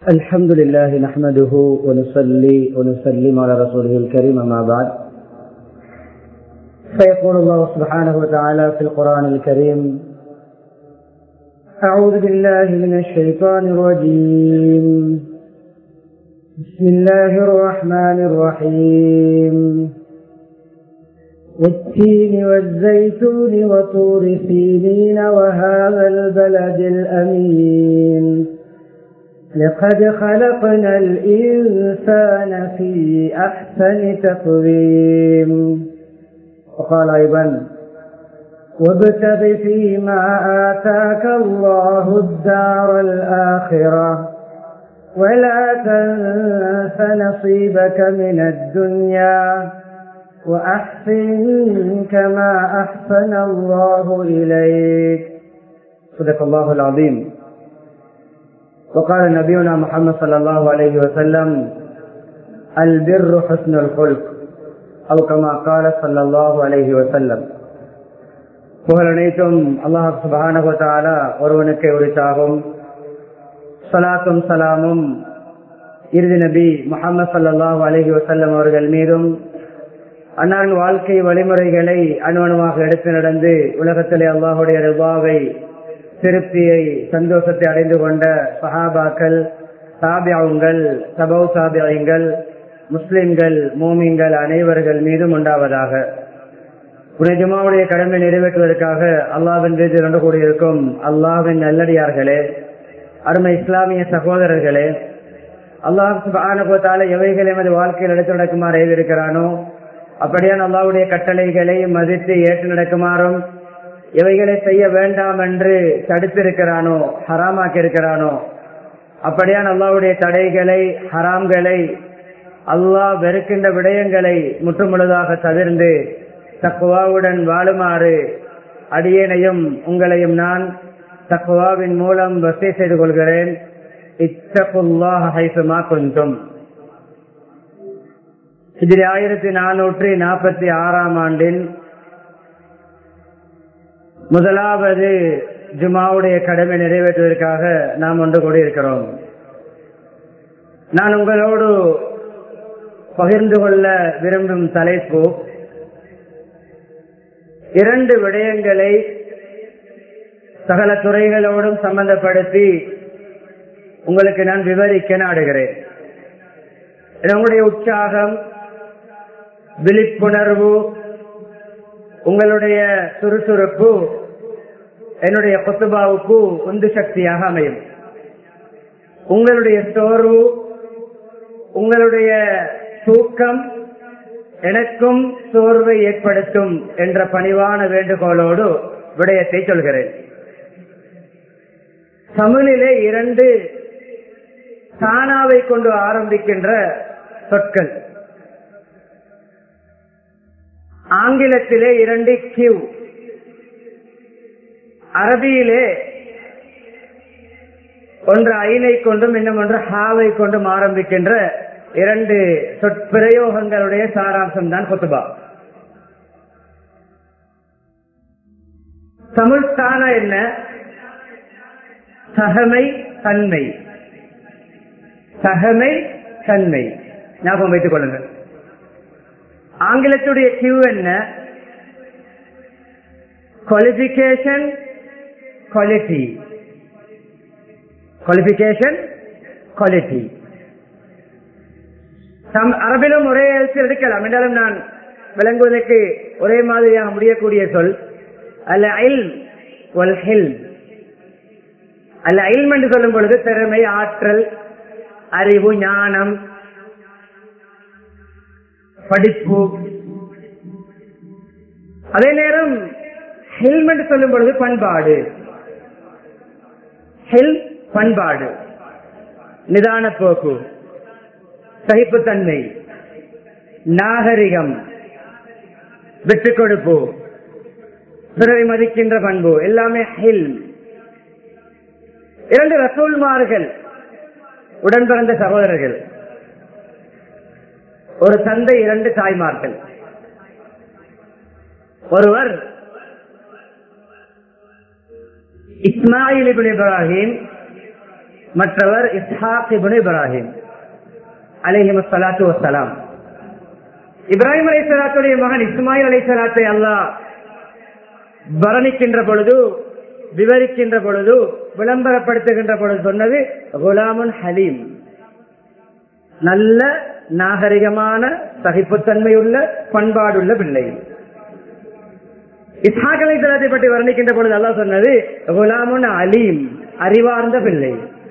الحمد لله نحمده ونصلي ونسلم على رسوله الكريم أما بعد فيقول الله سبحانه وتعالى في القرآن الكريم أعوذ بالله من الشيطان الرجيم بسم الله الرحمن الرحيم والتين والزيتون وطور سينين وهذا البلد الأمين لقد خلقنا الإنسان في أحسن تقويم وقال أيضا وابتغ فيما آتاك الله الدار الآخرة ولا تنس نصيبك من الدنيا وأحسن كما أحسن الله إليك صدق الله العظيم وقال نبينا محمد صلى الله عليه وسلم البر حسن الخلق أو كما قال صلى الله عليه وسلم புகழ் அனைத்தும் அல்லாஹ் சுபஹானகுவத்தாலா ஒருவனுக்கு உரித்தாகும் சலாத்தும் சலாமும் இறுதி நபி முகமது சல்லாஹூ அலஹி வசல்லம் அவர்கள் மீதும் அன்னாரின் வாழ்க்கை வழிமுறைகளை அணுவணுவாக எடுத்து நடந்து உலகத்திலே அல்லாஹுடைய ரிவாவை திருப்தியை சந்தோஷத்தை அடைந்து கொண்ட சஹாபாக்கள் சாபியாவுங்கள் சபௌ சாபியங்கள் முஸ்லிம்கள் மோமிங்கள் அனைவர்கள் மீதும் உண்டாவதாக புனிதமாவுடைய கடமை நிறைவேற்றுவதற்காக அல்லாவின் மீது நடந்து கூடியிருக்கும் அல்லாவின் நல்லடியார்களே அருமை இஸ்லாமிய சகோதரர்களே அல்லாஹ் ஆனபத்தால எவைகள் எமது வாழ்க்கையில் எடுத்து நடக்குமாறு எழுதியிருக்கிறானோ அப்படியான அல்லாவுடைய கட்டளைகளை மதித்து ஏற்று நடக்குமாறும் எவைகளை செய்ய வேண்டாம் என்று தடுத்திருக்கிறானோ ஹராமாக்கி இருக்கிறானோ அப்படியான அல்லாவுடைய தடைகளை ஹராம்களை அல்லாஹ் வெறுக்கின்ற விடயங்களை முற்றுமுழுதாக தவிர்ந்து தக்குவாவுடன் வாழுமாறு அடியேனையும் உங்களையும் நான் தக்குவாவின் மூலம் வசதி செய்து கொள்கிறேன் இத்தகுல்லாஹைசுமா கொஞ்சம் இதில் ஆயிரத்தி நானூற்றி நாற்பத்தி ஆறாம் ஆண்டின் முதலாவது ஜுமாவுடைய கடமை நிறைவேற்றுவதற்காக நாம் ஒன்று கூடியிருக்கிறோம் நான் உங்களோடு பகிர்ந்து கொள்ள விரும்பும் தலைப்பு இரண்டு விடயங்களை சகல துறைகளோடும் சம்பந்தப்படுத்தி உங்களுக்கு நான் விவரிக்க நாடுகிறேன் உங்களுடைய உற்சாகம் விழிப்புணர்வு உங்களுடைய சுறுசுறுப்பு என்னுடைய கொத்துபாவுக்கு உந்து சக்தியாக அமையும் உங்களுடைய சோர்வு உங்களுடைய தூக்கம் எனக்கும் சோர்வை ஏற்படுத்தும் என்ற பணிவான வேண்டுகோளோடு விடயத்தை சொல்கிறேன் தமிழிலே இரண்டு தானாவை கொண்டு ஆரம்பிக்கின்ற சொற்கள் ஆங்கிலத்திலே இரண்டு கியூ அரபியிலே ஒன்று ஐனை கொண்டும் இன்னும் ஒன்று ஹாவை கொண்டும் ஆரம்பிக்கின்ற இரண்டு சொற்பிரயோகங்களுடைய சாராம்சம் தான் கொத்துபா தமிழ் தான என்ன சகமை தன்மை சகமை தன்மை ஞாபகம் வைத்துக் கொள்ளுங்கள் ஆங்கிலத்துடைய கியூ என்ன குவாலிபிகேஷன் குவாலிட்டி குவாலிபிகேஷன் குவாலிட்டி அரபிலும் ஒரே எழுத்தில் எடுக்கலாம் என்றாலும் நான் விளங்குவதற்கு ஒரே மாதிரியாக முடியக்கூடிய சொல் அல்ல ஐல் ஒல் ஹில் அல்ல ஐல்ம் என்று சொல்லும் பொழுது திறமை ஆற்றல் அறிவு ஞானம் படிப்பு அதே நேரம் ஹெல்மெட் சொல்லும் பொழுது பண்பாடு ஹெல் பண்பாடு நிதான போக்கு சகிப்புத்தன்மை நாகரிகம் விட்டு கொடுப்பு பிறரை மதிக்கின்ற பண்பு எல்லாமே ஹில் இரண்டு ரசூல்மார்கள் உடன் பிறந்த சகோதரர்கள் ஒரு தந்தை இரண்டு தாய்மார்கள் ஒருவர் இஸ்மாயில் இபின் இப்ராஹிம் மற்றவர் இஸ்ஹாக் இப்னு இப்ராஹிம் அலைஹிம் சலாத்து வசலாம் இப்ராஹிம் அலை சலாத்துடைய மகன் இஸ்மாயில் அலை சலாத்தை அல்லாஹ் வர்ணிக்கின்ற பொழுது விவரிக்கின்ற பொழுது விளம்பரப்படுத்துகின்ற பொழுது சொன்னது குலாமுன் ஹலீம் நல்ல நாகரிகமான சகிப்புத்தன்மையுள்ள பண்பாடுள்ள பிள்ளை இஸ்ஹாக் அலை சலாத்தை பற்றி வர்ணிக்கின்ற பொழுது அல்லாஹ் சொன்னது குலாமுன் அலீம் அறிவார்ந்த பிள்ளை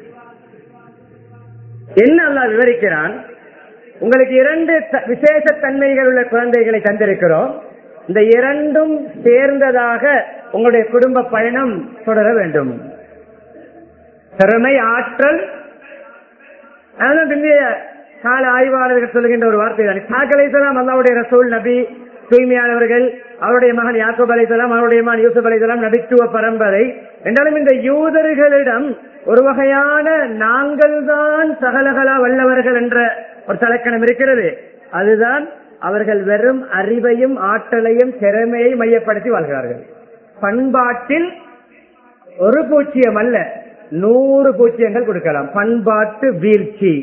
என்ன அல்லாஹ் விவரிக்கிறான் உங்களுக்கு இரண்டு த- விசேஷ தன்மைகள் உள்ள குழந்தைகளை தந்திருக்கிறோம் இந்த இரண்டும் சேர்ந்ததாக உங்களுடைய குடும்ப பயணம் தொடர வேண்டும் திறமை ஆற்றல் அதனால பிந்தைய கால ஆய்வாளர்கள் சொல்லுகின்ற ஒரு வார்த்தை தான் இஸ்ஹாக் அலைஹிஸ்ஸலாம் அல்லாஹ்வுடைய ரசூல் நபி தூய்மையானவர்கள் அவருடைய மகன் யாக்கூப் அலைஹிஸ்ஸலாம் அவருடைய மகன் யூசுப் அலைஹிஸ்ஸலாம் நபித்துவ பரம்பரை என்றாலும் இந்த யூதர்களிடம் ஒரு வகையான நாங்கள் தான் சகலகலா வல்லவர்கள் என்ற ஒரு தலக்கணம் இருக்கிறது அதுதான் அவர்கள் வெறும் அறிவையும் ஆற்றலையும் திறமையை மையப்படுத்தி வாழ்கிறார்கள் பண்பாட்டில் ஒரு பூச்சியம் அல்ல நூறு பூச்சியங்கள் கொடுக்கலாம் பண்பாட்டு வீழ்ச்சி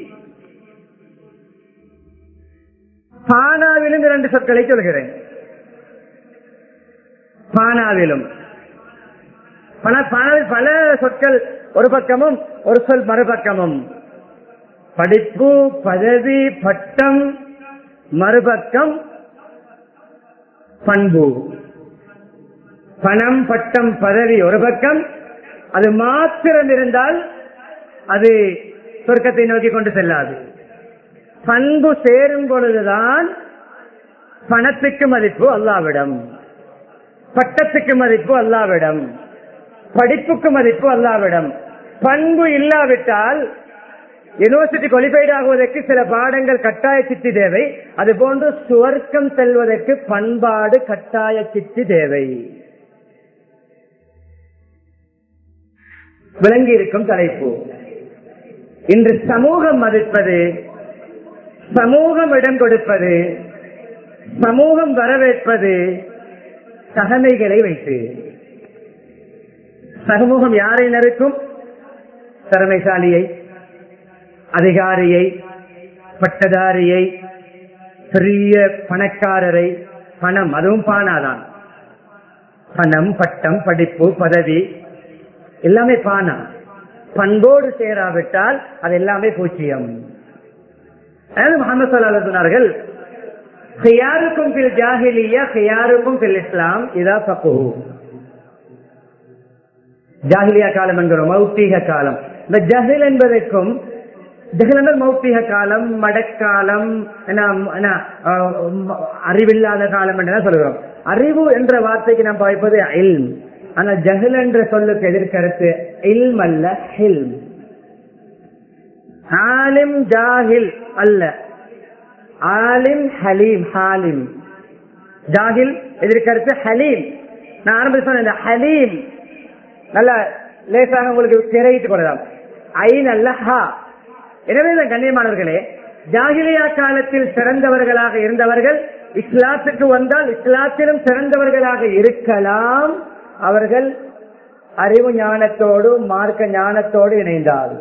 பானாவிலும் இரண்டு சொற்களை சொல்கிறேன் பானாவிலும் பல பானாவில் பல சொற்கள் ஒரு பக்கமும் ஒரு சொல் மறுபக்கமும் படிப்பு பதவி பட்டம் மறுபக்கம் பண்பு பணம் பட்டம் பதவி ஒரு பக்கம் அது மாத்திரம் இருந்தால் அது சொர்க்கத்தை நோக்கி கொண்டு செல்லாது பண்பு சேரும் பொழுதுதான் பணத்துக்கு மதிப்பு அல்லாவிடம் பட்டத்துக்கு மதிப்பு அல்லாவிடம் படிப்புக்கு மதிப்பு அல்லாவிடம் பண்பு இல்லாவிட்டால் யூனிவர்சிட்டி குவாலிஃபைட் ஆகுவதற்கு சில பாடங்கள் கட்டாய சித்தி தேவை அது போன்று சுவர்க்கம் செல்வதற்கு பண்பாடு கட்டாய சித்தி தேவை விளங்கி இருக்கும் தலைப்பு இன்று சமூகம் மதிப்பது சமூகம் இடம் கொடுப்பது சமூகம் வரவேற்பது தகமைகளை வைத்து சமூகம் யாரை நறுக்கும் திறமைசாலியை அதிகாரியை பட்டதாரியை பெரிய பணக்காரரை பணம் அதுவும் பானாதான் பணம் பட்டம் படிப்பு பதவி எல்லாமே பானா பண்போடு சேராவிட்டால் அது எல்லாமே பூச்சியம் அதாவது முகமது சல்லா சொன்னார்கள் ஹியாருக்கும் பில் ஜாஹிலியா ஹியாருக்கும் பில் இஸ்லாம் இதா பக்கு ஜாஹிலியா காலம் என்கிறோம் மௌத்தீக காலம் இந்த ஜஹில் என்பதற்கும் ஜஹில் என்றால் மௌத்தீக காலம் மடக்காலம் என்ன, என்ன, அஹ், அறிவில்லாத காலம் என்று சொல்கிறோம் அறிவு என்ற வார்த்தைக்கு நாம் பார்ப்பது இல்ம் ஆனா ஜஹில் என்ற சொல்லுக்கு எதிர்கருத்து இல்ம் அல்ல ஹில்ம் ஆலிம் ஜாஹில் அல்ல ஆலிம் ஹலீம் ஹாலிம் ஜாஹில் எதிர்கருத்து ஹலீம் நான் ஆரம்பிச்சு சொன்னேன் இந்த ஹலீம் நல்ல லேசாக உங்களுக்கு திரையிட்டு கொள்ளலாம் ஐன் அல்ல ஹா எனவே இந்த கண்ணியமானவர்களே ஜாகிலியா காலத்தில் சிறந்தவர்களாக இருந்தவர்கள் இஸ்லாத்துக்கு வந்தால் இஸ்லாத்திலும் சிறந்தவர்களாக இருக்கலாம் அவர்கள் அறிவு ஞானத்தோடு மார்க்க ஞானத்தோடு இணைந்தால்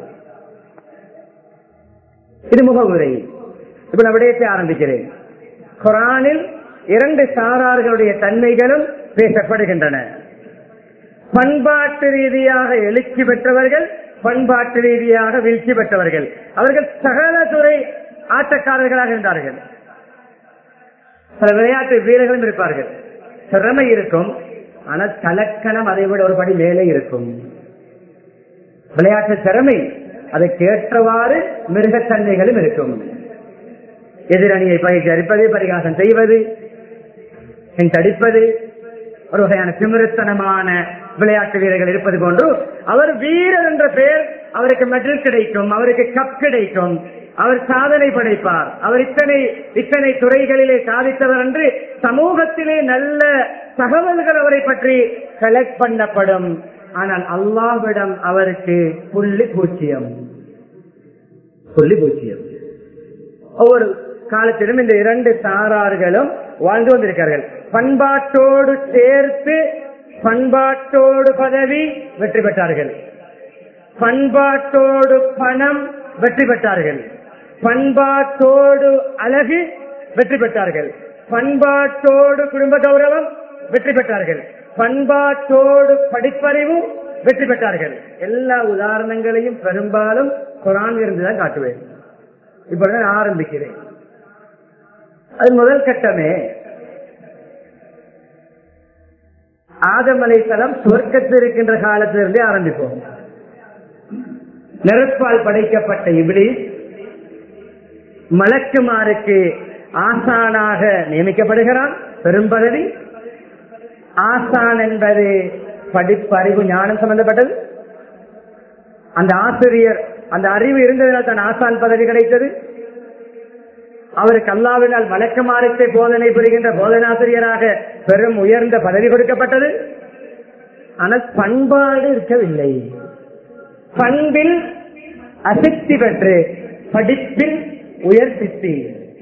இது முகவுரை இப்ப நான் விடயத்தை ஆரம்பிக்கிறேன் குரானில் இரண்டு சாரார்களுடைய தன்மைகளும் பேசப்படுகின்றன பண்பாட்டு ரீதியாக எழுச்சி பெற்றவர்கள் பண்பாட்டு ரீதியாக வீழ்ச்சி பெற்றவர்கள் அவர்கள் சகல துறை ஆட்டக்காரர்களாக இருந்தார்கள் சில விளையாட்டு வீரர்களும் இருப்பார்கள் திறமை இருக்கும் ஆனால் தலக்கணம் அதை விட ஒரு படி மேலே இருக்கும் விளையாட்டு திறமை அதற்கு ஏற்றவாறு மிருகத்தன்மைகளும் இருக்கும் எதிரணியை பயிற்சி அளிப்பது பரிகாசம் செய்வது தடிப்பது ஒரு வகையான திமிரத்தனமான விளையாட்டு வீரர்கள் இருப்பது போன்று அவர் வீரர் என்ற பெயர் அவருக்கு மெடல் கிடைக்கும் அவருக்கு கப் கிடைக்கும் அவர் சாதனை படைப்பார் அவர் இத்தனை இத்தனை துறைகளிலே சாதித்தவர் என்று சமூகத்திலே நல்ல தகவல்கள் அவரை பற்றி கலெக்ட் பண்ணப்படும் ஆனால் அல்லாவிடம் அவருக்கு புள்ளி பூச்சியம் புள்ளி பூச்சியம் ஒவ்வொரு காலத்திலும் இந்த இரண்டு சாரார்களும் வாழ்ந்து வந்திருக்கார்கள் பண்பாட்டோடு சேர்த்து பண்பாட்டோடு பதவி வெற்றி பெற்றார்கள் பண்பாட்டோடு பணம் வெற்றி பெற்றார்கள் பண்பாட்டோடு அழகு வெற்றி பெற்றார்கள் பண்பாட்டோடு குடும்ப கௌரவம் வெற்றி பெற்றார்கள் பண்பாட்டோடு படிப்பறிவு வெற்றி பெற்றார்கள் எல்லா உதாரணங்களையும் பெரும்பாலும் குரான் இருந்துதான் காட்டுவேன் இப்ப நான் ஆரம்பிக்கிறேன் அது முதல் கட்டமே ஆதமலைத்தலம் சொர்க்கத்தில் இருக்கின்ற காலத்திலிருந்தே ஆரம்பிப்போம் நெருப்பால் படைக்கப்பட்ட இபிலி மலக்குமாருக்கு ஆசானாக நியமிக்கப்படுகிறான் பெரும் பதவி ஆசான் என்பது படிப்பறிவு ஞானம் சம்பந்தப்பட்டது அந்த ஆசிரியர் அந்த அறிவு இருந்ததினால் தான் ஆசான் பதவி கிடைத்தது அவருக்கு அல்லாவினால் வழக்கமாறுக்கு போதனை புரிகின்ற போதனாசிரியராக பெரும் உயர்ந்த பதவி கொடுக்கப்பட்டது ஆனால் பண்பாடு இருக்கவில்லை பண்பில் அசித்தி பெற்று படிப்பில் உயர் சித்தி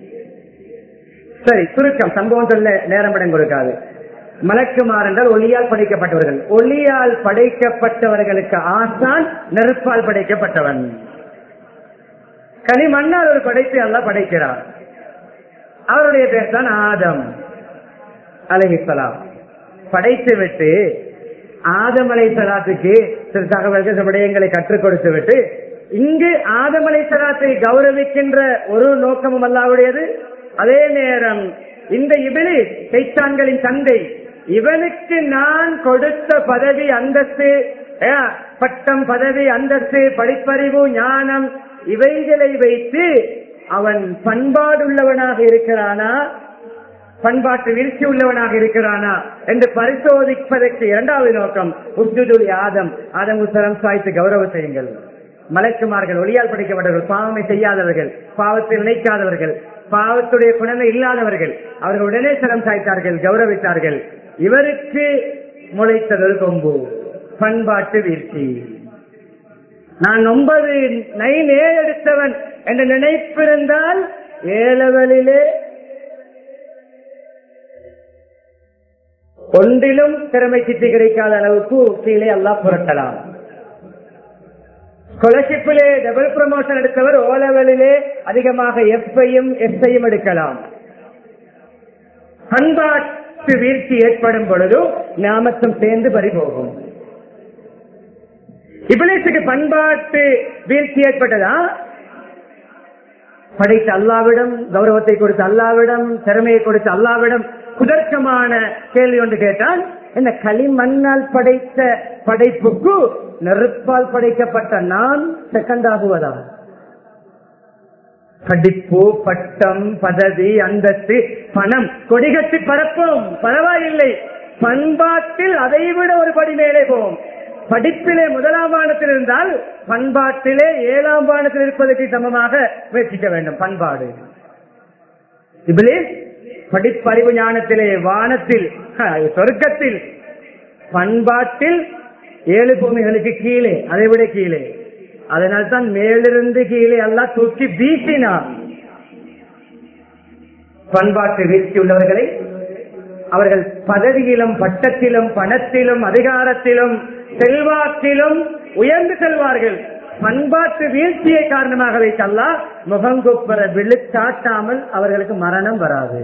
சரி சுருக்கம் சம்பவம் சொல்ல நேரம் இடம் கொடுக்காது மலக்குமார் என்றால் ஒளியால் படைக்கப்பட்டவர்கள் ஒளியால் படைக்கப்பட்டவர்களுக்கு ஆசான் நெருப்பால் படைக்கப்பட்டவன் களிமண்ணால் ஒரு படைப்பை அல்ல படைக்கிறார் அவருடைய பேர் தான் ஆதம் அலைஹிஸ்லாம் படைத்து விட்டு ஆதம் அலை சலாத்துக்கு சில தகவல்கள் சில விடயங்களை கற்றுக் கொடுத்து விட்டு இங்கு ஆதம் அலை சலாத்தை கௌரவிக்கின்ற ஒரு நோக்கமும் அல்லாவுடையது அதே நேரம் இந்த இபிலி சைத்தான்களின் தந்தை இவனுக்கு நான் கொடுத்த பதவி அந்தஸ்து அஹ், பட்டம் பதவி அந்தஸ்து படிப்பறிவு ஞானம் இவைகளை வைத்து அவன் பண்பாடுள்ளவனாக இருக்கிறானா பண்பாட்டு வீழ்ச்சி உள்ளவனாக இருக்கிறானா என்று பரிசோதிப்பதற்கு இரண்டாவது நோக்கம் உஸ்துதுல் ஆதம் ஆதம் உத்தரம் சாய்த்து கௌரவ செய்யுங்கள் மலக்குமார்கள் ஒளியால் படைக்கப்பட்டவர்கள் பாவமை செய்யாதவர்கள் பாவத்தை நினைக்காதவர்கள் பாவத்துடைய குணமே இல்லாதவர்கள் அவர்கள் உடனே சிரம் சாய்த்தார்கள் கௌரவித்தார்கள் இவருக்கு முளைத்தது கொம்பு பண்பாட்டு வீழ்ச்சி நான் ஒன்பது நைன் ஏ எடுத்தவன் என்ற நினைப்பிருந்தால் ஏழவலிலே ஒன்றிலும் திறமை சித்தி கிடைக்காத அளவுக்கு கீழே அல்லாஹ் புரட்டலாம் ஸ்காலர்ஷிப்பிலே டபுள் ப்ரமோஷன் எடுத்தவர் ஓ லெவலிலே அதிகமாக எஃப்ஐயும் எஸ்ஐயும் எடுக்கலாம் பண்பாட்டு வீழ்ச்சி ஏற்படும் பொழுது நாமத்தம் சேர்ந்து பறிபோகும் இபிலேசுக்கு பண்பாட்டு வீழ்ச்சி ஏற்பட்டதா படைத்த அல்லாவிடம் கௌரவத்தை கொடுத்த அல்லாவிடம் திறமையை கொடுத்த அல்லாவிடம் குதர்க்கமான கேள்வி ஒன்று கேட்டால் என்ன களிமண்ணால் படைத்த படைப்புக்கு நெருப்பால் படைக்கப்பட்ட நான் செகண்ட் ஆகுவதா படிப்பு பட்டம் பதவி அந்தஸ்து பணம் கொடிகட்டி பரப்போம் பரவாயில்லை பண்பாட்டில் அதைவிட ஒரு படி மேலே போவோம் படிப்பிலே முதலாம் பானத்தில் இருந்தால் பண்பாட்டிலே ஏழாம் பானத்தில் இருப்பதற்கு சமமாக முயற்சிக்க வேண்டும் பண்பாடு இதிலே படிப்பறிவு ஞானத்திலே வானத்தில் அஹ், சொர்க்கத்தில் பண்பாட்டில் ஏழு பூமிகளுக்கு கீழே அதை விட கீழே அதனால் தான் மேலிருந்து கீழே எல்லாம் தூக்கி வீசினார் பண்பாட்டு வீழ்ச்சி உள்ளவர்களை அவர்கள் பதவியிலும் பட்டத்திலும் பணத்திலும் அதிகாரத்திலும் செல்வாக்கிலும் உயர்ந்து செல்வார்கள் பண்பாட்டு வீழ்ச்சியை காரணமாக வைத்தல்லா முகங்குப்புற விழுத்தாட்டாமல் அவர்களுக்கு மரணம் வராது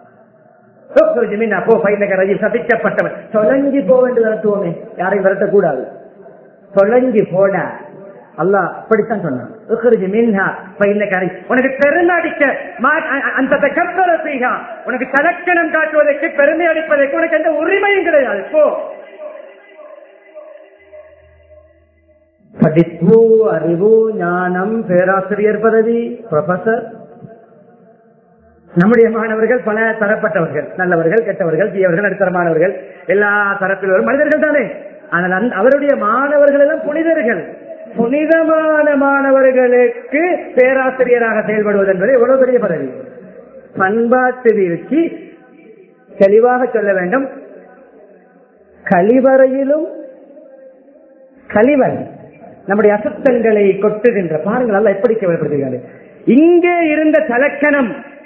போ பைனகரையில் சபிக்கப்பட்டவன் தொலைஞ்சி போக என்று விரட்டுவோமே யாரையும் விரட்டக்கூடாது தொலைஞ்சி போட அல்லாஹ் அப்படித்தான் சொன்னான் உஹ்ருஜ் மின்ஹா ஃபைன்னக அலை- உனக்கு பெருமை அடிக்க மா- அ- அந்த தக்கத்தர செய்கா உனக்கு தலக்கணம் காட்டுவதற்கு பெருமை அளிப்பதற்கு உனக்கு எந்த உரிமையும் கிடையாது போ படிப்பு அறிவு ஞானம் பேராசிரியர் பதவி ப்ரொஃபசர் நம்முடைய மாணவர்கள் பல தரப்பட்டவர்கள் நல்லவர்கள் கெட்டவர்கள் தீயவர்கள் நடுத்தரமானவர்கள் எல்லா தரப்பிலும் மனிதர்கள் தானே ஆனால் அந்த- அவருடைய மாணவர்கள் எல்லாம் புனிதர்கள் புனிதமான மாணவர்களுக்கு பேராசிரியராக செயல்படுவது என்பது எவ்வளவு பெரிய பதவி பண்பாட்டு வீழ்ச்சி தெளிவாக சொல்ல வேண்டும் கழிவறையிலும் கழிவறை நம்முடைய அசுத்தங்களை கொட்டுகின்ற பாருங்கள் அல்ல எப்படி கேவலப்படுத்துகிறாரு இங்கே இருந்த தலக்கணம்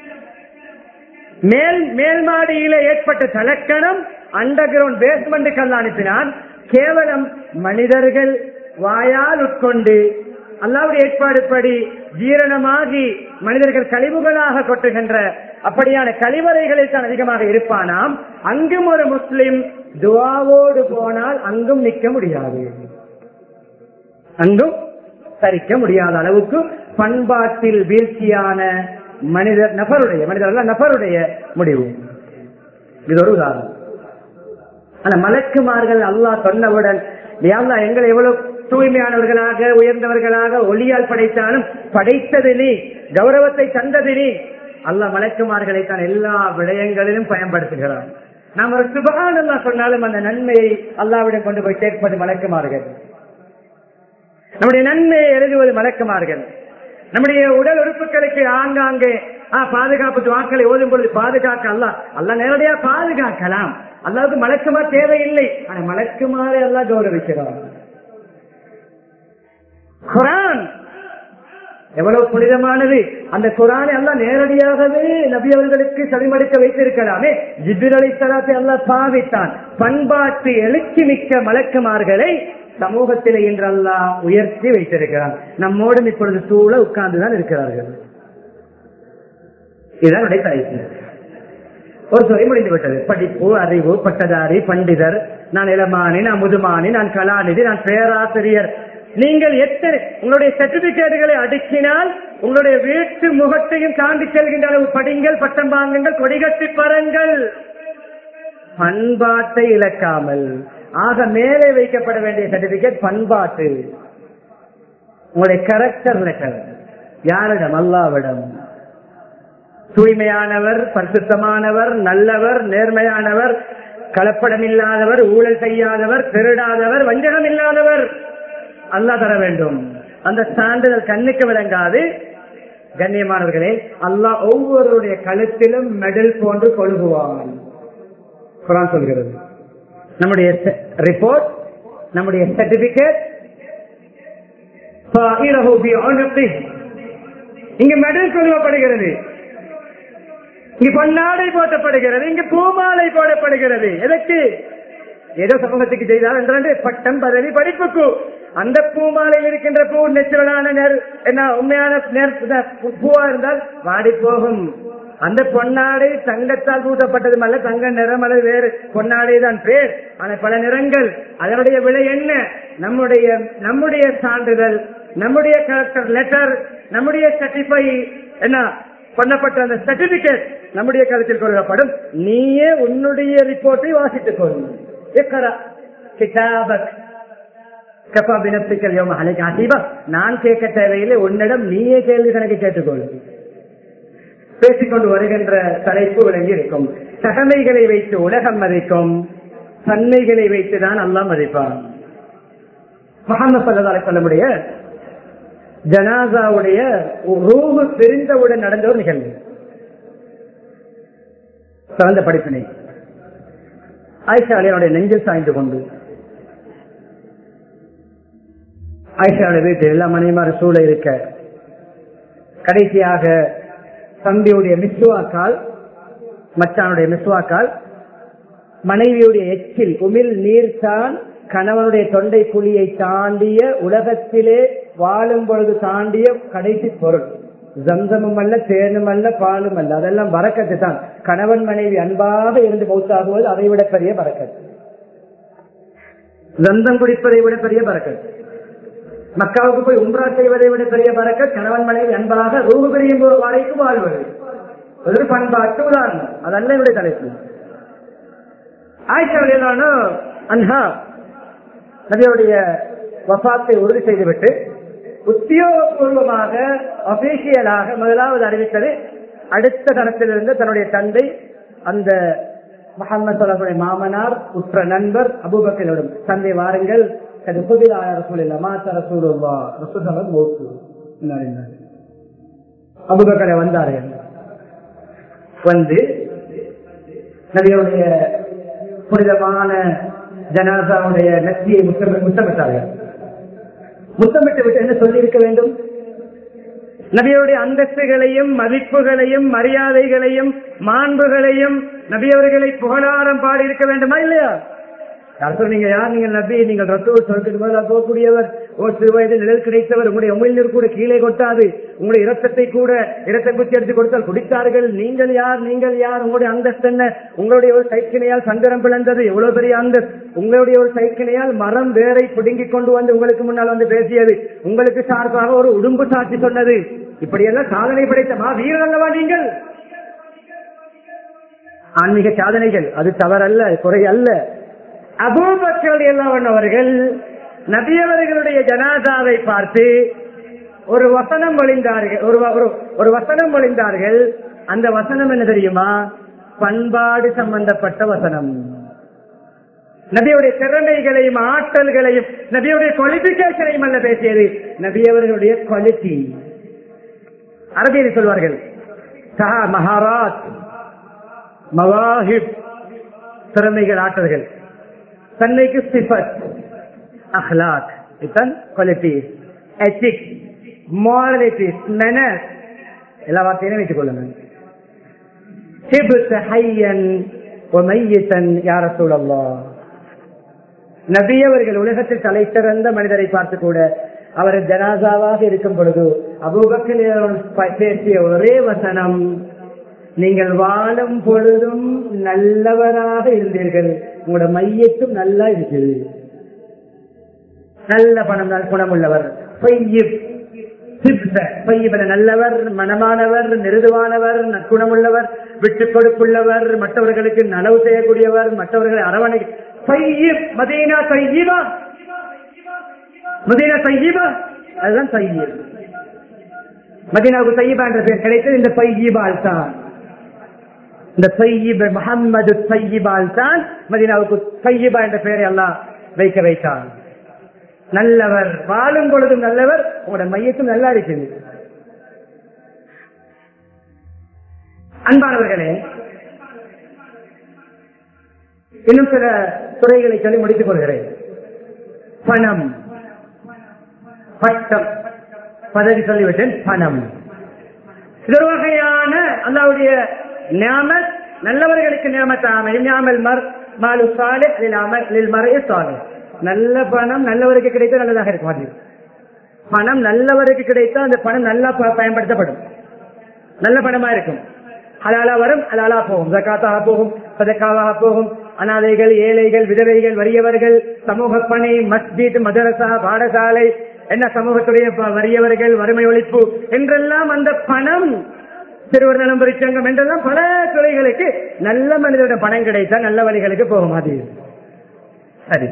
மேல் மேல் மாடியில ஏற்பட்ட தலக்கணம் அண்டர் கிரவுண்ட் பேஸ்மெண்ட்டுக்கு அல்ல அனுப்பினான் கேவலம் மனிதர்கள் வாயால் உட்கொண்டு அல்லாவுடைய ஏற்பாடுப்படி ஜீரணமாகி மனிதர்கள் கழிவுகளாக கொட்டுகின்ற அப்படியான கழிவறைகளில் தான் அதிகமாக இருப்பானாம் அங்கும் ஒரு முஸ்லிம் துவாவோடு போனால் அங்கும் நிற்க முடியாது அங்கும் சரிக்க முடியாத அளவுக்கு பண்பாட்டில் வீழ்ச்சியான மனிதர் நபருடைய மனிதர்கள் நபருடைய முடிவு இது ஒரு உதாரணம் ஆனா மலக்குமார்கள் அல்லாஹ் சொன்னவுடன் அல்லாஹ் எங்களை எவ்வளவு தூய்மையானவர்களாக உயர்ந்தவர்களாக ஒளியால் படைத்தாலும் படைத்தது நீ கௌரவத்தை தந்தது நீ அல்லாஹ் மலக்குமார்களை தான் எல்லா விடயங்களிலும் பயன்படுத்துகிறான் நாம் ஒரு சுபகான் அல்லா சொன்னாலும் அந்த நன்மையை அல்லாவிடம் கொண்டு போய் சேர்ப்பது மலக்குமார்கள் நம்முடைய நன்மையை எழுதுவது மலக்குமார்கள் நம்முடைய உடல் உறுப்புகளுக்கு ஆங்காங்கே ஆ, பாதுகாப்பு வாக்களை ஓதும் பொழுது பாதுகாக்க அல்ல அல்ல நேரடியா பாதுகாக்கலாம் அல்லாவுக்கு மலக்குமா தேவையில்லை ஆனா மலக்குமாரை எல்லாம் கௌரவிக்கிறான் குரான் எவ்வளவு புனிதமானது அந்த குரானை எல்லாம் நேரடியாகவே நபி அவர்களுக்கு செவிமடுக்க வைத்திருக்கலாமே ஜிபிர் அலி சலாத்தை எல்லாம் பாவித்தான் பண்பாட்டு எழுச்சி மிக்க மலக்குமார்களை சமூகத்தில் இன்று அல்லாஹ் உயர்த்தி வைத்திருக்கிறான் நம்மோடும் இப்பொழுது சூழ உட்கார்ந்துதான் இருக்கிறார்கள் இதுதான் என்னுடைய தலைப்பு ஒரு துறை முடிந்து விட்டது படிப்பு அறிவு பட்டதாரி பண்டிதர் நான் இளமானி நான் முதுமானி நான் கலாநிதி நான் பேராசிரியர் நீங்கள் எத்தனை உங்களுடைய சர்டிபிகேட்டுகளை அடுக்கினால் உங்களுடைய வீட்டு முகத்தையும் தாண்டி செல்கின்ற அளவு படிங்கள் பட்டம் வாங்குங்கள் கொடிகட்டி பரங்கள் பண்பாட்டை இழக்காமல் ஆக மேலே வைக்கப்பட வேண்டிய சர்டிபிகேட் பண்பாட்டு உங்களுடைய கரெக்டர் லெட்டர் யாரிடம் அல்லாவிடம் தூய்மையானவர் பரிசுத்தமானவர் நல்லவர் நேர்மையானவர் கலப்படம் இல்லாதவர் ஊழல் செய்யாதவர் திருடாதவர் வஞ்சகம் இல்லாதவர் அல்லாஹ் தர வேண்டும் அந்த சான்றிதழ் கண்ணுக்கு விளங்காது கண்ணியமானவர்களே அல்லாஹ் ஒவ்வொருடைய கழுத்திலும் மெடல் போன்று கொழுகுவான் குரான் சொல்கிறது நம்முடைய ரிப்போர்ட் நம்முடைய சர்டிபிகேட் இங்கு மெடல் கொழுவப்படுகிறது இங்கு பொன்னாடை போட்டப்படுகிறது இங்கு பூமாலை போடப்படுகிறது எதற்கு ஏதோ சமூகத்துக்கு செய்தால் என்றாண்டு பட்டம் பதவி படிப்புக்கு அந்த பூமாலையில் இருக்கின்ற பூ நெச்சுரலான நேர் என்ன உண்மையான நேர் பூவா இருந்தால் வாடி போகும் அந்த பொன்னாடை தங்கத்தால் பூசப்பட்டது அல்ல தங்க நிறம் அல்லது வேறு பொன்னாடை தான் பேர் ஆனால் பல நிறங்கள் அதனுடைய விலை என்ன நம்முடைய நம்முடைய சான்றிதழ் நம்முடைய கலெக்டர் லெட்டர் நம்முடைய சர்டிஃபை என்ன பண்ணப்பட்ட அந்த சர்டிபிகேட் நம்முடைய கருத்தில் கொள்ளப்படும் நீயே உன்னுடைய ரிப்போர்ட்டை வாசித்துக் கொள் நான் கேட்க தேவையில்லை உன்னிடம் நீயே கேள்வி கணக்கு கேட்டுக்கொள் பேசிக்கொண்டு வருகின்ற தலைப்பு விளங்கி இருக்கும் தகமைகளை வைத்து உலகம் மதிக்கும் தன்மைகளை வைத்துதான் எல்லாம் மதிப்பான் மகாம சொல்லதால சொல்லமுடைய ஜனாசாவுடைய ரூபு பிரிந்தவுடன் நடந்த ஒரு நிகழ்வு சிறந்த படிப்பினை ஆயிஷாவுடைய நெஞ்சில் சாய்ந்து கொண்டு ஆயிஷாவுடைய வீட்டில் எல்லா மனைவிமார சூழ இருக்க கடைசியாக தம்பியுடைய மிஸ்வாக்கால் மச்சானுடைய மிஸ்வாக்கால் மனைவியுடைய எச்சில் உமிழ் நீர் தான் கணவனுடைய தொண்டை குழியை தாண்டிய உலகத்திலே வாழும் பொழுது தாண்டிய கடைசி பொருள் ஜம்சமும் அல்ல தேனும் அல்ல பாலும் அல்ல அதெல்லாம் பறக்கத்து தான் கணவன் மனைவி அன்பாக இருந்து மௌத்தாகுவது அதை விட பெரிய பறக்கத்து ஜந்தம் குடிப்பதை விட பெரிய பறக்கத்து மக்காவுக்கு போய் உம்ரா செய்வதை விட பெரிய பறக்கத் கணவன் மனைவி அன்பாக ரூபு பிரியும் வரைக்கும் வாழ்வது ஒரு பண்பாட்டு உதாரணம் அதல்ல என்னுடைய தலைப்பு ஆயிஷா வெளியிலான அன்ஹா நபியுடைய வசாத்தை உறுதி செய்துவிட்டு உத்தியோகபூர்வமாக அபிஷியலாக முதலாவது அறிவித்தது அடுத்த தரத்திலிருந்து தன்னுடைய தந்தை அந்த முகமது சலாஹுடைய மாமனார் உற்ற நண்பர் அபுபக்கரிடம் தந்தை வாருங்கள் அது புதிதாக ரசூல் இல்ல மாத்த ரசூல் ரசூல் மோத்து அபுபக்கரை வந்தார்கள் வந்து நபியுடைய புனிதமான ஜனாசாவுடைய நெத்தியை முத்தமிட்டார்கள் முத்தமிட்டு விட்டு என்ன சொல்லி இருக்க வேண்டும் நபியருடைய அந்தஸ்துகளையும் மதிப்புகளையும் மரியாதைகளையும் மாண்புகளையும் நபியவர்களை புகழாரம் பாடி இருக்க வேண்டுமா இல்லையா யார் சொன்னீங்க யார் நீங்கள் நபி நீங்கள் ரத்தோடு சொர்க்கத்துக்கு மேல போகக்கூடியவர் ஒரு சிறு வயது நிழல் கிடைத்தவர் உங்களுடைய உமிழ்நீர் கூட கீழே கொட்டாது உங்களுடைய இரத்தத்தை கூட இரத்த குச்சி எடுத்து கொடுத்தால் குடித்தார்கள் நீங்கள் யார் நீங்கள் யார் உங்களுடைய அந்தஸ்து என்ன உங்களுடைய ஒரு சைக்கிணையால் சந்திரம் பிளந்தது எவ்வளவு பெரிய அந்தஸ்து உங்களுடைய ஒரு சைக்கிணையால் மரம் வேரை பிடுங்கிக் கொண்டு வந்து உங்களுக்கு முன்னால் வந்து பேசியது உங்களுக்கு சார்பாக ஒரு உடும்பு சாட்சி சொன்னது இப்படியெல்லாம் சாதனை படைத்த மா வீரர் அல்லவா நீங்கள் ஆன்மீக சாதனைகள் அது தவறல்ல குறை அல்ல அபூபக்கர் எல்லாம் அவர்கள் நபியவர்களுடைய ஜனாதாவை பார்த்து ஒரு வசனம் ஒளிந்தார்கள் ஒரு வ- ஒரு- ஒரு வசனம் ஒளிந்தார்கள் அந்த வசனம் என்ன தெரியுமா பண்பாடு சம்பந்தப்பட்ட வசனம் நபியுடைய திறமைகளையும் ஆற்றல்களையும் நபியுடைய குவாலிபிகேஷனையும் அல்ல பேசியது நபியவர்களுடைய குவாலிட்டி அரபியில் சொல்வார்கள் சஹா மகாராஜ் மவாஹிப் திறமைகள் ஆற்றல்கள் தன்மைக்கு சிபத் அஹ்லாக் இதுதான் குவாலிட்டிஸ் எத்திக்ஸ் மாரலிட்டிஸ் மெனஸ் எல்லா வார்த்தையும் வைத்துக் கொள்ளுங்கள் சிபுத் ஹையன் ஒமையத்தன் யார சூழல்லா நபியவர்கள் உலகத்தில் தலை சிறந்த மனிதரை பார்த்து கூட அவர் ஜனாசாவாக இருக்கும் பொழுது அபூபக்கர் பேசிய ஒரே வசனம் நீங்கள் வாழும் பொழுதும் நல்லவராக இருந்தீர்கள் உங்களோட மையத்தும் நல்லா இருக்குது நல்ல பணம் குணமுள்ளவர் பொய்யிப் சிப்த, பொய்யிபன நல்லவர் மனமானவர் நிருதுவானவர் நற்குணமுள்ளவர் விட்டுக் கொடுப்புள்ளவர் மற்றவர்களுக்கு நலவு செய்யக்கூடியவர் மற்றவர்களை அரவணை பையிப் மதீனா தையீபா மதீனா தையீபா அதுதான் தையீப் மதீனாவுக்கு தையீபா என்ற பெயர் கிடைத்தது இந்த பையீபால் தான் இந்த சையீப் முகம்மது சையீபால் தான் மதீனாவுக்கு சையீபா என்ற பெயரை எல்லாம் வைக்க வைத்தான் நல்லவர் வாழும் பொழுதும் நல்லவர் உங்களோட மையத்தும் நல்லா இருக்குது அன்பானவர்களே இன்னும் சில துறைகளை சொல்லி முடித்துக் கொள்கிறேன் பணம் பட்டம் பதவி சொல்லிவிட்டேன் பணம் இது ஒரு வகையான அல்லாவுடைய நியாமத் நல்லவர்களுக்கு நியமத் அமையும் ஞாமல் மர் மாலு சாலை அதில் மறைய சாலை நல்ல பணம் நல்லவருக்கு கிடைத்தா நல்லதாக இருக்கும் அது பணம் நல்லவருக்கு கிடைத்தா அந்த பணம் நல்லா ப- பயன்படுத்தப்படும் நல்ல பணமா இருக்கும் ஹலாலா வரும் ஹலாலா போகும் ஜக்காத்தாக போகும் சதக்காவாக போகும் அனாதைகள் ஏழைகள் விதவைகள் வறியவர்கள் சமூக பணி மஸ்ஜித் மதரசா பாடசாலை என்ன சமூகத்துடைய ப- வறியவர்கள் வறுமை ஒழிப்பு என்றெல்லாம் அந்த பணம் சிறுவர் நலம் பரிச்சங்கம் என்றெல்லாம் பல துறைகளுக்கு நல்ல மனிதனுடைய பணம் கிடைத்தா நல்ல வழிகளுக்கு போகும் அது சரி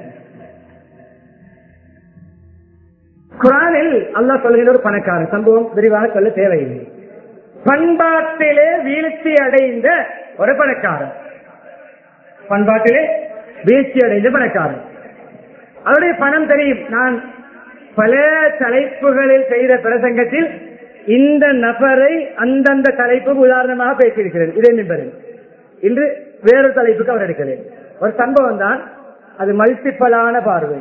குரானில் அல்லாஹ் சொல்கிற ஒரு பணக்காரன் சம்பவம் விரிவாக சொல்ல தேவையில்லை பண்பாட்டிலே வீழ்ச்சி அடைந்த ஒரு பணக்காரன் பண்பாட்டிலே வீழ்ச்சி அடைந்த பணக்காரன் அவருடைய பணம் தெரியும் நான் பல தலைப்புகளில் செய்த பிரசங்கத்தில் இந்த நபரை அந்தந்த தலைப்பு உதாரணமாக பேசியிருக்கிறேன் இதே நிபரில் இன்று வேறொரு தலைப்புக்கு அவர் எடுக்கிறேன் ஒரு சம்பவம் தான் அது மல்டிப்பலான பார்வை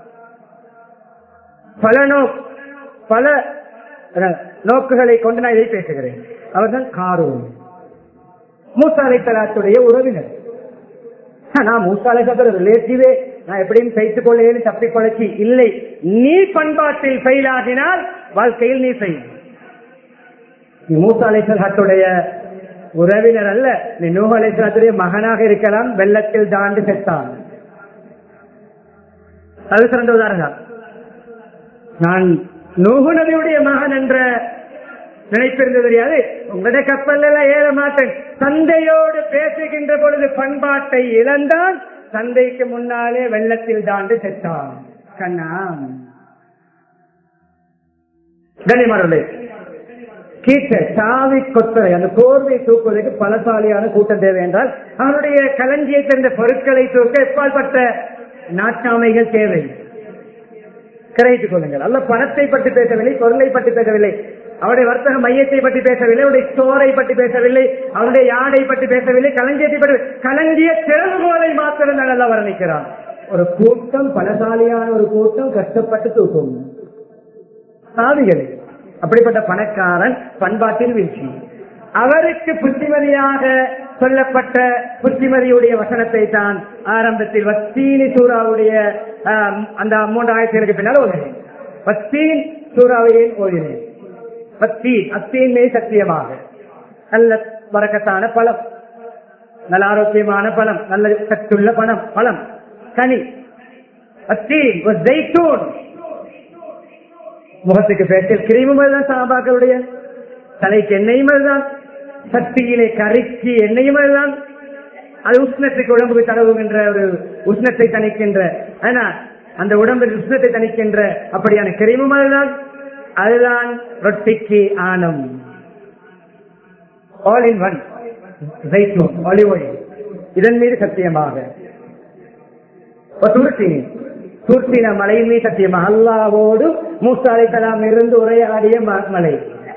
பல நோக் பல அஹ், நோக்குகளை கொண்டு நான் இதை பேசுகிறேன் அவர்தான் காரூன் மூசாலை தலாத்துடைய உறவினர் நான் மூசாலை ரிலேட்டிவே நான் எப்படியும் தைத்துக் கொள்ளேன்னு தப்பி கொலைச்சி இல்லை நீ பண்பாட்டில் ஃபெயில் ஆகினால் வாழ்க்கையில் நீ ஃபெயில் நீ மூசா அலைசலாத்துடைய உறவினர் அல்ல நீ நூஹ் அலைசலாத்துடைய மகனாக இருக்கலாம் வெள்ளத்தில் தாண்டு செத்தான் அது சிறந்த உதாரணம் நான் நூஹு நபியுடைய மகன் என்ற நினைப்பிருந்தது தெரியாது உங்களுடைய கப்பல் எல்லாம் ஏற மாட்டேன் தந்தையோடு பேசுகின்ற பொழுது பண்பாட்டை இழந்தான் தந்தைக்கு முன்னாலே வெள்ளத்தில் தாண்டு செத்தான் கண்ணா கனிமரலே கீட்ட சாவி கொத்தரை அந்த கோர்வை தூக்குவதற்கு பலசாலியான கூட்டம் தேவை என்றால் அவனுடைய களஞ்சியை சேர்ந்த பொருட்களை தூக்க எப்பால்பட்ட நாட்டாமைகள் தேவை கிரகித்துக் கொள்ளுங்கள் அல்ல பணத்தை பற்றி பேசவில்லை பொருளை பற்றி பேசவில்லை அவருடைய வர்த்தக மையத்தை பற்றி பேசவில்லை அவருடைய ஸ்டோரை பற்றி பேசவில்லை அவருடைய யாடை பற்றி பேசவில்லை களஞ்சியத்தை பற்றி களஞ்சிய திறவுகோலை மாத்திரம் தான் நல்லா வர்ணிக்கிறான் ஒரு கூட்டம் பலசாலியான ஒரு கூட்டம் கஷ்டப்பட்டு தூக்கும் சாதிகள் அப்படிப்பட்ட பணக்காரன் பண்பாட்டில் வீழ்ச்சி அவருக்கு புத்திமதியாக சொல்லப்பட்ட புத்திமதியுடைய வசனத்தை தான் ஆரம்பத்தில் வத்தீனி சூறாவுடைய ஆஹ், அந்த மூன்றாயிரத்தி பின்னால் ஓதினேன் வத்தீன் சூறாவையே ஓதினேன் வத்தீன் அத்தீன் மீது சத்தியமாக நல்ல வரக்கத்தான பழம் நல்ல ஆரோக்கியமான பழம் நல்ல சத்துள்ள பணம் பழம் கனி அத்தீன் ஒரு ஜெய்தூன் முகத்துக்கு பேச்சில் கிரீமும் அதுதான் சாபாக்களுடைய தலைக்கு எண்ணெயும் அதுதான் சக்தியிலே கறிக்கு எண்ணெயும் அதுதான் அது உஷ்ணத்துக்கு உடம்புக்கு தடவுகின்ற ஒரு உஷ்ணத்தை தணிக்கின்ற ஆனா அந்த உடம்பில் உஷ்ணத்தை தணிக்கின்ற அப்படியான கிரீமும் அதுதான் அதுதான் ரொட்டிக்கு ஆனம் ஆல் இன் ஒன் ஜெய்தூன் ஆலிவ் ஆயில் இதன் மீது சத்தியமாக துருத்தி துருத்தின மலையின் மீது சத்தியமாக அல்லாவோடு மூசாலை தலாம் இருந்து உரையாடிய ம- மலை